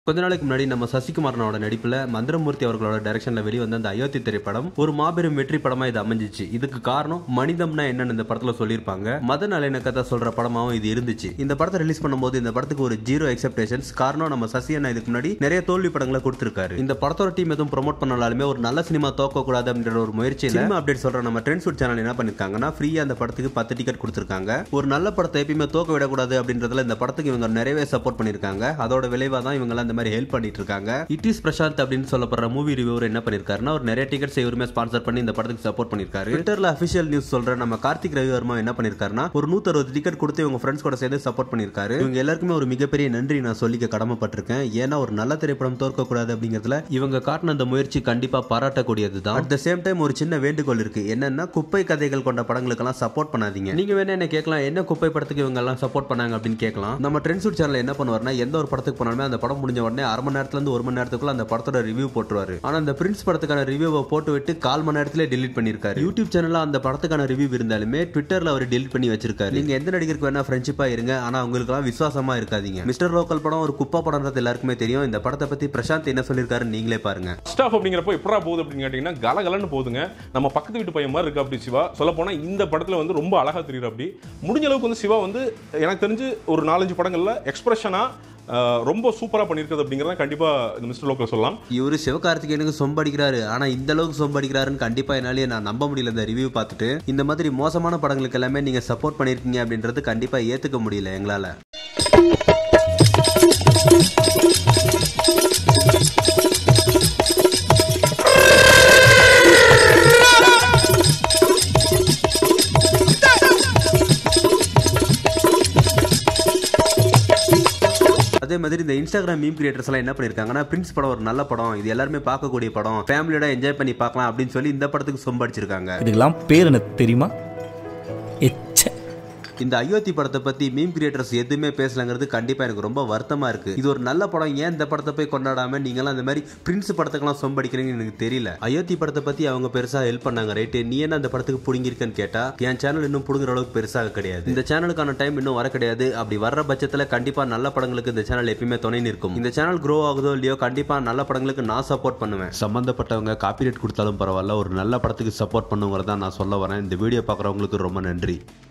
கொஞ்ச நாளைக்கு முன்னாடி நம்ம சசிகுமாரனோட நடிப்புல மந்திரமூர்த்தி அவர்களோட டைரக்ஷன்ல வெளிவந்த அந்த அயோத்தி திரைப்படம் ஒரு மாபெரும் வெற்றி படமா இது அமைஞ்சிச்சு இதுக்கு காரணம் மனிதம்னா என்னன்னு இந்த படத்துல சொல்லியிருப்பாங்க மத நல்லிணக்கத்தை சொல்ற படமாவும் இது இருந்துச்சு இந்த படத்தை ரிலீஸ் பண்ணும்போது இந்த படத்துக்கு ஒரு ஜீரோ எக்ஸெப்டேஷன்ஸ் காரணம் நம்ம சசி அண்ணா இதுக்கு முன்னாடி நிறைய தோல்வி படங்களை கொடுத்திருக்காரு இந்த படத்தோட டீம் எதுவும் ப்ரோமோட் பண்ணாலுமே ஒரு நல்ல சினிமா தோக்க கூடாது அப்படின்ற ஒரு முயற்சியில் சினிமா அப்டேட் சொல்ற நம்ம ட்ரெண்ட் ஃபுட் சேனல் என்ன பண்ணிருக்காங்கன்னா ஃப்ரீயா அந்த படத்துக்கு பத்து டிக்கெட் கொடுத்திருக்காங்க ஒரு நல்ல படத்தை எப்பயுமே தோக்க விடக்கூடாது அப்படின்றதுல இந்த படத்துக்கு இவங்க நிறையவே சப்போர்ட் பண்ணிருக்காங்க அதோட விளைவா தான் இவங்க அந்த மாதிரி ஹெல்ப் பண்ணிட்டு இருக்காங்க இட் இஸ் பிரசாந்த் அப்படின்னு சொல்லப்படுற மூவி ரிவ்யூவர் என்ன பண்ணிருக்காருன்னா ஒரு நிறைய டிக்கெட்ஸ் இவருமே ஸ்பான்சர் பண்ணி இந்த படத்துக்கு சப்போர்ட் பண்ணிருக்காரு ட்விட்டர்ல அபிஷியல் நியூஸ் சொல்ற நம்ம கார்த்திக் ரவிவர்மா என்ன பண்ணிருக்காருன்னா ஒரு நூத்தறுபது டிக்கெட் கொடுத்து இவங்க ஃப்ரெண்ட்ஸ் கூட சேர்ந்து சப்போர்ட் பண்ணிருக்காரு இவங்க எல்லாருக்குமே ஒரு மிகப்பெரிய நன்றி நான் சொல்லிக்க கடமைப்பட்டிருக்கேன் ஏன்னா ஒரு நல்ல திரைப்படம் தோற்க கூடாது அப்படிங்கிறதுல இவங்க காட்டின அந்த முயற்சி கண்டிப்பா பாராட்டக்கூடியது தான் அட் த சேம் டைம் ஒரு சின்ன வேண்டுகோள் இருக்கு என்னன்னா குப்பை கதைகள் கொண்ட படங்களுக்கெல்லாம் சப்போர்ட் பண்ணாதீங்க நீங்க வேணா என்ன கேட்கலாம் என்ன குப்பை படத்துக்கு இவங்க எல்லாம் சப்போர்ட் பண்ணாங்க அப்படின்னு கேட்கலாம் நம்ம ட்ரெண்ட் சூட் சேனல் என்ன பண்ணுவார்னா எந்த ஒரு படத்துக்கு போனாலுமே அந்த படம் முடிஞ்ச உடனே அரை மணி நேரத்துல இருந்து ஒரு மணி நேரத்துக்குள்ள அந்த படத்தோட ரிவ்யூ போட்டுருவாரு ஆனா அந்த பிரின்ஸ் படத்துக்கான ரிவ்யூவை போட்டு விட்டு கால் மணி நேரத்துல டெலிட் பண்ணிருக்காரு யூடியூப் சேனல்ல அந்த படத்துக்கான ரிவ்யூ இருந்தாலுமே ட்விட்டர்ல அவர் டெலிட் பண்ணி வச்சிருக்காரு நீங்க எந்த நடிகருக்கு வேணா ஃப்ரெண்ட்ஷிப்பா இருங்க ஆனா உங்களுக்கு எல்லாம் விசுவாசமா இருக்காதீங்க மிஸ்டர் லோக்கல் படம் ஒரு குப்பா படம்ன்றது எல்லாருக்குமே தெரியும் இந்த படத்தை பத்தி பிரசாந்த் என்ன சொல்லியிருக்காருன்னு நீங்களே பாருங்க ஃபர்ஸ்ட் ஆஃப் அப்படிங்கிறப்போ எப்படா போகுது அப்படின்னு கேட்டிங்கன்னா கலகலன்னு போகுதுங்க நம்ம பக்கத்து வீட்டு பையன் மாதிரி இருக்கு அப்படி சிவா சொல்ல போனா இந்த படத்துல வந்து ரொம்ப அழகா தெரியுது அப்படி முடிஞ்ச அளவுக்கு வந்து சிவா வந்து எனக்கு தெரிஞ்சு ஒரு நாலஞ்சு படங்கள்ல எக்ஸ்பிரஷனா ரொம்ப சூப்பரா பண்ணியிருக்கிறது அப்படிங்கிறத கண்டிப்பா இந்த மிஸ்டர் லோக்கல் சொல்லலாம் இவரு சிவகார்த்திகேயனுக்கு சொம்படிக்கிறாரு ஆனா இந்த அளவுக்கு சொம்படிக்கிறாருன்னு கண்டிப்பா என்னாலே நான் நம்ப முடியல இந்த ரிவ்யூ பார்த்துட்டு இந்த மாதிரி மோசமான படங்களுக்கு எல்லாமே நீங்க சப்போர்ட் பண்ணிருக்கீங்க அப்படின்றது கண்டிப்பா ஏத்துக்க முடியல எங்களால அதே மாதிரி இந்த இன்ஸ்டாகிராம் மீம் கிரியேட்டர்ஸ் எல்லாம் என்ன பண்ணிருக்காங்கன்னா பிரின்ஸ் படம் ஒரு நல்ல படம் இது எல்லாருமே பார்க்கக்கூடிய படம் ஃபேமிலியோட என்ஜாய் பண்ணி பார்க்கலாம் அப்படின்னு சொல்லி இந்த படத்துக்கு சொம்படிச்சிருக்காங்க இதுக்கெல்லாம் பேர் என்ன தெரியுமா எச்ச இந்த அயோத்தி படத்தை பத்தி மீம் கிரியேட்டர்ஸ் எதுவுமே பேசலங்கிறது கண்டிப்பா எனக்கு ரொம்ப வருத்தமா இருக்கு இது ஒரு நல்ல படம் ஏன் இந்த படத்தை போய் கொண்டாடாம நீங்களாம் இந்த மாதிரி பிரின்ஸ் படத்துக்கெல்லாம் சொம்படிக்கிறீங்கன்னு எனக்கு தெரியல அயோத்தி படத்தை பத்தி அவங்க பெருசா ஹெல்ப் பண்ணாங்க ரைட்டு நீ என்ன அந்த படத்துக்கு புடுங்கிருக்கன்னு கேட்டா என் சேனல் இன்னும் புடுங்குற அளவுக்கு பெருசாக கிடையாது இந்த சேனலுக்கான டைம் இன்னும் வர கிடையாது அப்படி வர்ற பட்சத்துல கண்டிப்பா நல்ல படங்களுக்கு இந்த சேனல் எப்பயுமே துணை நிற்கும் இந்த சேனல் க்ரோ ஆகுதோ இல்லையோ கண்டிப்பா நல்ல படங்களுக்கு நான் சப்போர்ட் பண்ணுவேன் சம்பந்தப்பட்டவங்க காப்பிரைட் கொடுத்தாலும் பரவாயில்ல ஒரு நல்ல படத்துக்கு சப்போர்ட் பண்ணுங்கிறத நான் சொல்ல வரேன் இந்த வீடியோ பார்க்குறவங்களுக்கு ரொம்ப நன்றி